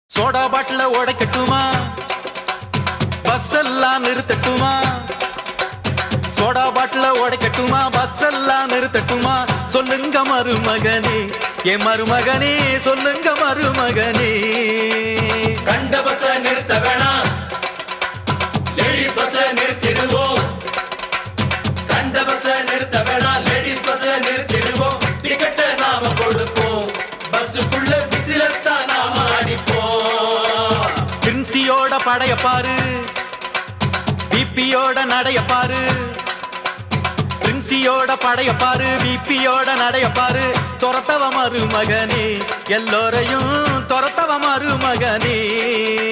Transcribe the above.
soda பாட்டில உடைக்கட்டுமா bus எல்லாம் நிறுத்தட்டுமா soda பாட்டில உடைக்கட்டுமா பஸ் எல்லாம் நிறுத்தட்டுமா சொல்லுங்க மருமகனே என் மருமகனே சொல்லுங்க மருமகனே கண்ட பஸ் நிறுத்த வேணாம் லேடிஸ் பஸ் நிறுத்திடுவோம் கண்ட பஸ் நிறுத்த வேணாம் லேடிஸ் பஸ் நிறுத்திடுவோம் டிக்கெட்டை நாம கொடுப்போம் பஸ்ஸுக்குள்ள விசிலத்தான் நாம அடிப்போம் பிரின்சியோட படைய பாரு பிபியோட நடைய பாரு பிரின்சியோட படைய பாரு பிபியோட நடைய பாரு துரத்தவ மருமகனே எல்லோரையும் துரத்தவ மருமகனே